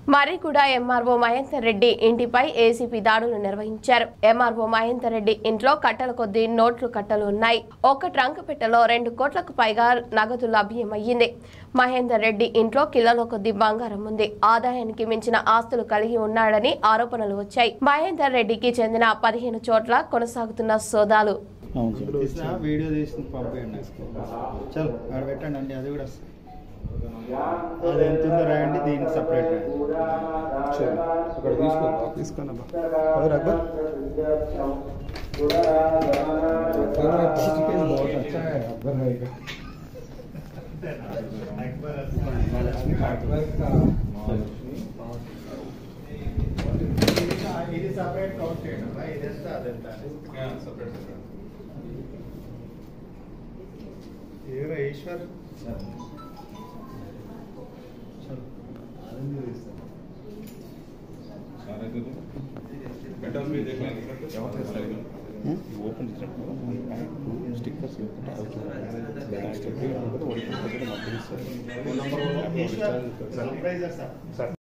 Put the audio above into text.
Marriguda MRO Mahender Reddy ఇంటిపై ACP దాడులు నిర్వహించారు ఎంఆర్ఓ మహేందర్ రెడ్డి ఇంట్లో కట్టల కొద్దీ నోట్లు కట్టలు ఉన్నాయి ఒక ట్రంక్ పెట్టెలో రెండు కోట్లకు పైగా నగదు లభ్యమయ్యింది మహేందర్ రెడ్డి ఇంట్లో కిలోల కొద్దీ బంగారం ఉంది ఆదాయానికి మించిన ఆస్తులు కలిగి ఉన్నాడని ఆరోపణలు వచ్చాయి మహేందర్ రెడ్డికి చెందిన పదిహేను చోట్ల కొనసాగుతున్న సోదాలు తీసిన వీడియో తీసి పంపేయండి చలో ఆడ పెట్టండి అండి అది కూడా వస్తుంది. అది ఎంత ఉందో రాయండి దీనికి సపరేట్ రాయండి అక్కడ తీసుకో తీసుకున్నా ఎవరు అక్బర్ ఇది సపరేట్ కౌంట్ చేయండి అమ్మా. ఇది ఎంత అది ఎంత ఎవరు ఈశ్వర్ చలో ఓపెన్ చేసినప్పుడు స్టిక్కర్స్ ఈశ్వర్ సర్ప్రైజర్ సార్